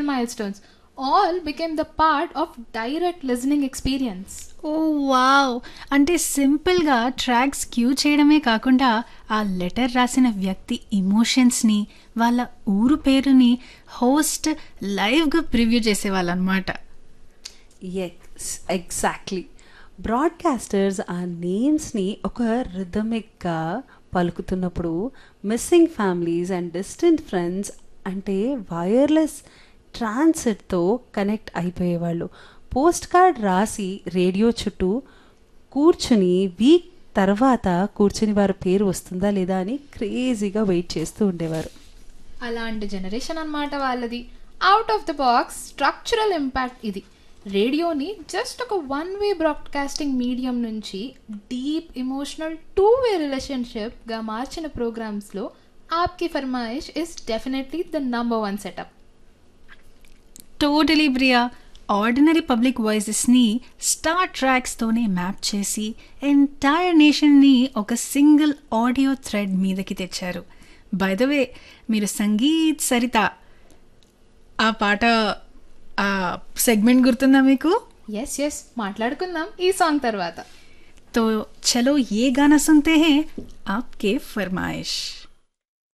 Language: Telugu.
milestones all became the part of direct listening experience. Oh wow అంటే సింపుల్గా ట్రాక్స్ క్యూ చేయడమే కాకుండా ఆ లెటర్ రాసిన వ్యక్తి ఇమోషన్స్ని వాళ్ళ ఊరు పేరుని హోస్ట్ లైవ్గా ప్రివ్యూ చేసేవాళ్ళు అనమాట ఎస్ ఎగ్జాక్ట్లీ బ్రాడ్కాస్టర్స్ ఆ నేమ్స్ని ఒక రిథమిక్గా పలుకుతున్నప్పుడు missing families and distant friends అంటే వైర్లెస్ ట్రాన్సిట్తో కనెక్ట్ అయిపోయేవాళ్ళు పోస్ట్ కార్డ్ రాసి రేడియో చుట్టూ కూర్చుని వీక్ తర్వాత కూర్చుని వారి పేరు వస్తుందా లేదా అని క్రేజీగా వెయిట్ చేస్తూ ఉండేవారు అలాంటి జనరేషన్ అన్నమాట వాళ్ళది out of the box structural impact ఇది రేడియోని జస్ట్ ఒక వన్ వే బ్రాడ్కాస్టింగ్ మీడియం నుంచి డీప్ ఇమోషనల్ టూ వే రిలేషన్షిప్గా మార్చిన ప్రోగ్రామ్స్లో Aapki Farmaish is definitely the number one setup totally ప్రియా ఆర్డినరీ పబ్లిక్ వాయిసెస్ని స్టార్ ట్రాక్స్తోనే మ్యాప్ చేసి ఎంటైర్ నేషన్ని ఒక సింగిల్ ఆడియో థ్రెడ్ మీదకి తెచ్చారు బై ద వే మీరు సంగీత్ సరిత ఆ పాట ఆ సెగ్మెంట్ గుర్తుందా మీకు ఎస్ ఎస్ మాట్లాడుకుందాం ఈ సాంగ్ తర్వాత तो चलो ये गाना सुनते हैं आपके फरमाइश